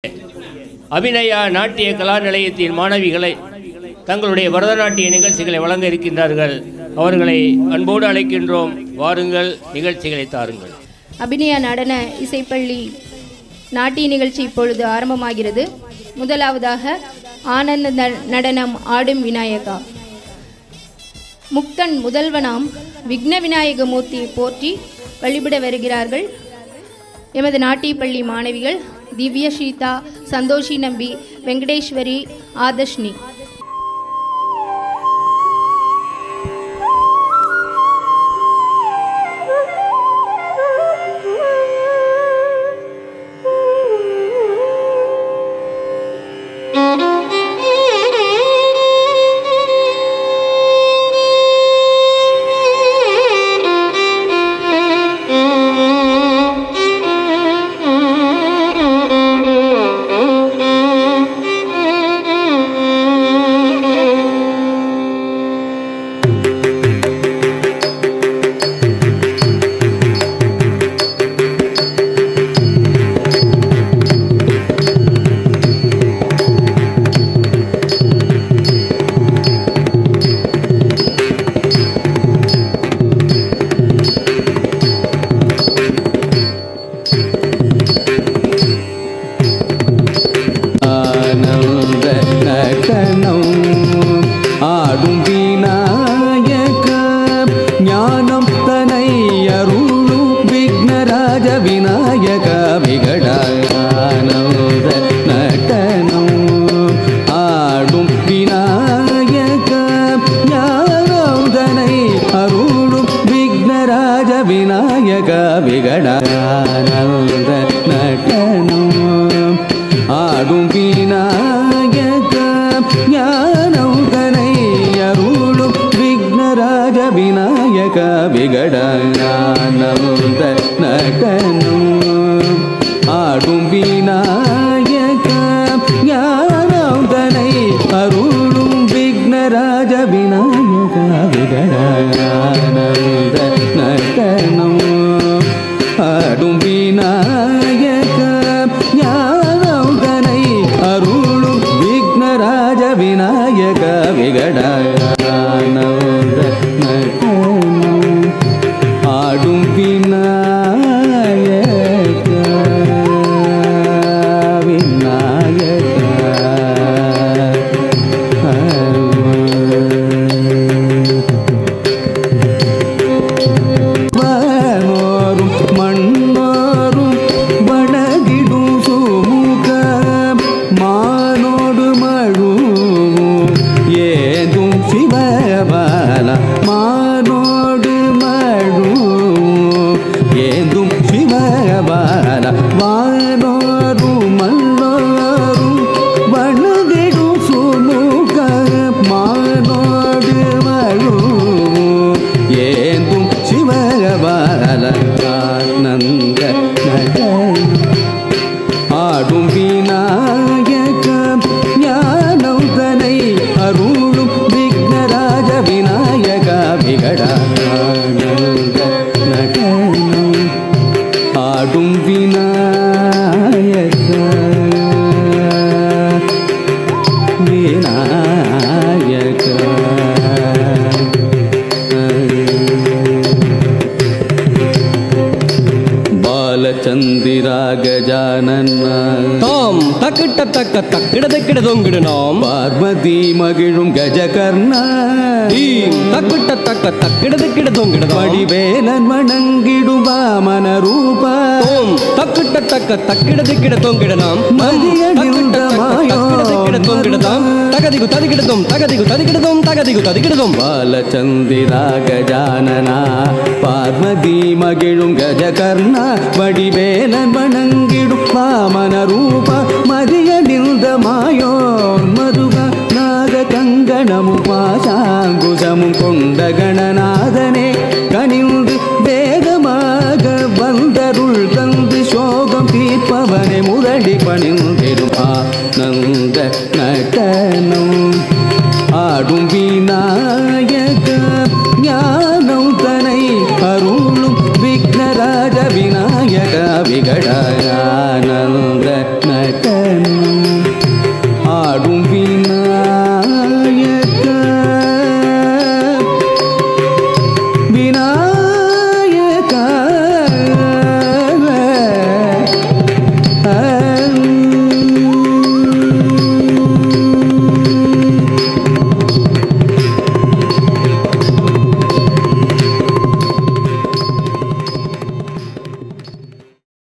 அபிநயா நாட்டிய கலா நிலையத்தின் மாணவிகளை தங்களுடைய பரதநாட்டிய நிகழ்ச்சிகளை வழங்க இருக்கின்றார்கள் அவர்களை அன்போடு அழைக்கின்றோம் வாருங்கள் நிகழ்ச்சிகளை தாருங்கள் அபிநயா நடன இசைப்பள்ளி நாட்டிய நிகழ்ச்சி இப்பொழுது ஆரம்பமாகிறது முதலாவதாக ஆனந்த ந- நடனம் ஆடும் விநாயகா முக்கன் முதல்வனாம் விக்ன விநாயக மூர்த்தியை போற்றி வழிபட வருகிறார்கள் எமது நாட்டியப்பள்ளி மாணவிகள் திவ்ய சீதா சந்தோஷி நம்பி வெங்கடேஸ்வரி ஆதர்ஷ்னி ஆனந்த நடனம் ஆடும் விநாயக ஞானம் தனை அருளும் விக்னராஜ விநாயக விகட ஆனந்த நடனம் ஆடும் விநாயக ஞானம் தனை அருளும் விக்னராஜ விநாயக விகட ஆனந்த நடனம் ஆடும் விநாயக ஞானம் கனை அருளும் விக்னராஜ விநாயக விகடானந்த நடனம் ஆடும் விநாயக ஞானம் கனை அருளும் விக்னராஜ விநாயக விகடானந்த நடனம் ஆடும் விநாயக ஞானம் கனை அருளும் விக்னராஜ விநாயக விகடானந்த நடனம் ஆடும் விநாயக விநாயக வானோரும் மண்ணோரும் வடகிடும் சுமுக மானோடு மழுவும் ஏதும் சிவபால மானோடு மழுவும் ஏதும் சிவபால வானோரும் மண்ணோரும் வடகிடும் சுமுக மானோடு மழுவும் ஏந்தும் சிவபால ஆனந்த நடனம் ஆடும் விநாயக ஞானம் தனை அருளும் விக்னராஜ விநாயக விகடானந்த நடனம் ஆடும் விநாயக விநாயக பாலச்சந்திரா கஜானன தாம் தக்கிட்ட தக்க தக்கிடத கிடதொங்கிடு நாம் பார்வதி மகிழும் கஜகர்ண தீம் தக்கிட்ட தக்க தக்கிடத கிடதொங்கிடு வடிவேலன் வணங்கிடும் வாமன ரூப ஓம் தக்கிட்ட தக்க தக்கிடத கிடதொங்கிடு நாம் மதியணிந்த கிடதொங்கிடதாம் தகதிகு ததிகிடதும் தகதிகு ததிகிடதும் தகதிகு ததிகிடதும் பாலச்சந்திரா கஜானனா பார்வதி மகிழும் கஜகர்ண வடிவேலன் வணங்கிடும் வாமன ரூப மதிய நின்ற மாயோர் மருக நாக கங்கணமும் பாசாங்குசமும் கொண்ட கணநாதனே கனிந்து வேகமாக வந்தருள் தந்து சோகம் தீர்ப்பவனே முரடி பணி